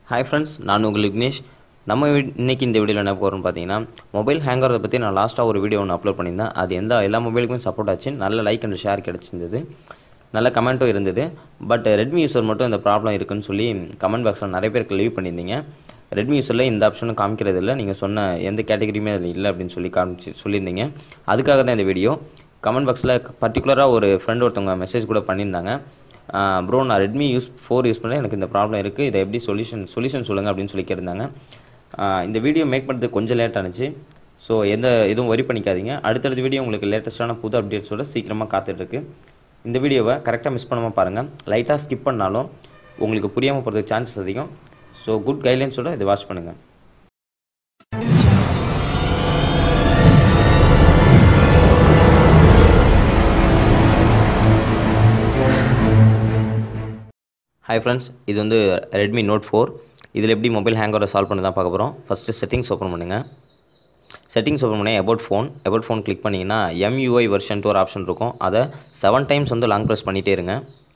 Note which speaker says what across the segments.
Speaker 1: hi friends நான் உங்கள் விக்னேஷ் நம்ம வி- இன்னைக்கு இந்த வீடியோவில் என்ன போகிறோம்னு பார்த்தீங்கன்னா மொபைல் ஹேங்கரை பற்றி நான் லாஸ்ட்டாக ஒரு வீடியோ ஒன்று அப்லோட் பண்ணியிருந்தேன் அது எந்த எல்லா மொபைலுக்குமே சப்போர்ட் ஆச்சு நல்ல லைக் அண்ட் ஷேர் கிடச்சிருந்தது நல்ல கமெண்ட்டும் இருந்தது பட் ரெட்மி யூஸர் மட்டும் இந்த ப்ராப்ளம் இருக்குன்னு சொல்லி கமெண்ட் பாக்ஸில் நிறைய பேருக்கு லீவ் பண்ணியிருந்தீங்க ரெட்மி யூஸரில் இந்த ஆப்ஷனும் காமிக்கிறது இல்லை நீங்கள் சொன்ன எந்த கேட்டகரியுமே அதில் இல்லை அப்படின்னு சொல்லி காமிச்சு சொல்லியிருந்தீங்க அதுக்காக தான் இந்த வீடியோ கமெண்ட் பாக்ஸில் பர்டிகுலராக ஒரு ஃப்ரெண்ட் ஒருத்தவங்க மெசேஜ் கூட பண்ணியிருந்தாங்க ப்ரோ நான் ரெட்மி யூஸ் ஃபோர் யூஸ் பண்ணேன் எனக்கு இந்த ப்ராப்ளம் இருக்குது இதை எப்படி சொல்யூஷன் சொல்யூஷன் சொல்லுங்கள் அப்படின்னு சொல்லி கேட்டிருந்தாங்க ஆஹ் இந்த வீடியோ மேக் பண்ணுறதுக்கு கொஞ்சம் லேட் ஆனுச்சு ஸோ எந்த எதுவும் வரி பண்ணிக்காதீங்க அடுத்தடுத்த வீடியோ உங்களுக்கு லேட்டஸ்ட்டான புது அப்டேட்ஸோட சீக்கிரமாக காத்துட்ருக்கு இந்த வீடியோவை கரெக்டாக மிஸ் பண்ணாமல் பாருங்கள் லைட்டாக ஸ்கிப் பண்ணாலும் உங்களுக்கு புரியாமல் போகிறதுக்கு சான்சஸ் அதிகம் ஸோ குட் கைட்லைன்ஸோட இதை வாட்ச் பண்ணுங்கள் ஹாய் ஃப்ரெண்ட்ஸ் இது வந்து ரெட்மி நோட் ஃபோர் இதில் எப்படி மொபைல் ஹேங்கரை சால்வ் பண்ணி தான் பார்க்க போகிறோம் ஃபஸ்ட்டு செட்டிங்ஸ் ஓப்பன் பண்ணுங்கள் செட்டிங்ஸ் ஓப்பன் பண்ணி about phone about phone click பண்ணிங்கன்னா எம்யூஐ வெர்ஷன் ஒரு ஆப்ஷன் இருக்கும் அதை செவன் டைம்ஸ் வந்து லாங் ப்ரெஸ் பண்ணிகிட்டே இருங்க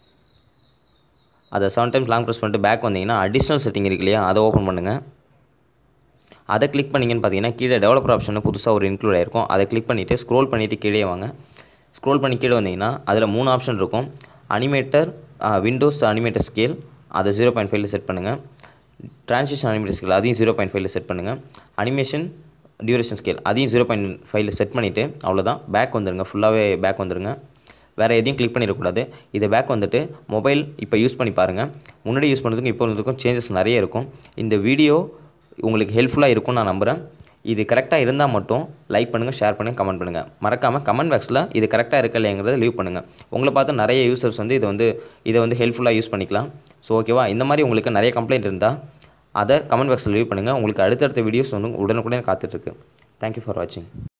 Speaker 1: அதை செவன் டைம்ஸ் லாங் ப்ரெஸ் பண்ணிட்டு பேக் வந்தீங்கன்னா அடிஷ்னல் செட்டிங் இருக்கு இல்லையா அதை ஓப்பன் பண்ணுங்கள் அதை கிளிக் பண்ணிங்கன்னு பார்த்தீங்கன்னா கீழே டெவலப்பர் ஆப்ஷன் புதுசாக ஒரு இன்க்ளூட் ஆயிருக்கும் அதை கிளிக் பண்ணிவிட்டு ஸ்க்ரோல் பண்ணிவிட்டு கீழே வாங்க ஸ்க்ரோல் பண்ணி கீழே வந்தீங்கன்னா அதில் மூணு ஆப்ஷன் இருக்கும் அனிமேட்டர் விண்டோஸ் அனிமேட்டர் ஸ்கேல் அதை ஜீரோ பாயிண்ட் ஃபைவ்ல செட் பண்ணுங்கள் ட்ரான்சிஷன் அனிமேட்டர் ஸ்கேல் அதையும் ஜீரோ பாயிண்ட் ஃபைவ்ல செட் பண்ணுங்கள் அனிமேஷன் டியூரேஷன் ஸ்கேல் அதையும் ஜீரோ பாயிண்ட் ஃபைவ்ல செட் பண்ணிவிட்டு அவ்வளோதான் பேக் வந்துடுங்க ஃபுல்லாகவே பேக் வந்துடுங்க வேறு எதையும் கிளிக் பண்ணிடக்கூடாது இதை பேக் வந்துட்டு மொபைல் இப்போ யூஸ் பண்ணி பாருங்கள் முன்னாடி யூஸ் பண்ணுறதுக்கும் இப்போ வந்ததுக்கும் சேஞ்சஸ் நிறைய இருக்கும் இந்த வீடியோ உங்களுக்கு ஹெல்ப்ஃபுல்லாக இருக்கும்னு நான் நம்புகிறேன் இது கரெக்டாக இருந்தால் மட்டும் லைக் பண்ணுங்கள் ஷேர் பண்ணுங்கள் கமெண்ட் பண்ணுங்கள் மறக்காமல் கமெண்ட் பாக்ஸில் இது கரெக்டாக இருக்கா இல்லைங்கிறத லீவ் பண்ணுங்கள் உங்களை பார்த்து நிறைய யூசர்ஸ் வந்து இதை வந்து இதை வந்து ஹெல்ப்ஃபுல்லாக யூஸ் பண்ணிக்கலாம் ஸோ ஓகேவா இந்த மாதிரி உங்களுக்கு நிறைய கம்ப்ளைண்ட் இருந்தால் அதை கமெண்ட் பாக்ஸில் லீவ் பண்ணுங்கள் உங்களுக்கு அடுத்தடுத்த வீடியோஸ் வந்து உடனுக்குடன் காத்துட்ருக்கு தேங்க்யூ ஃபார் வாட்சிங்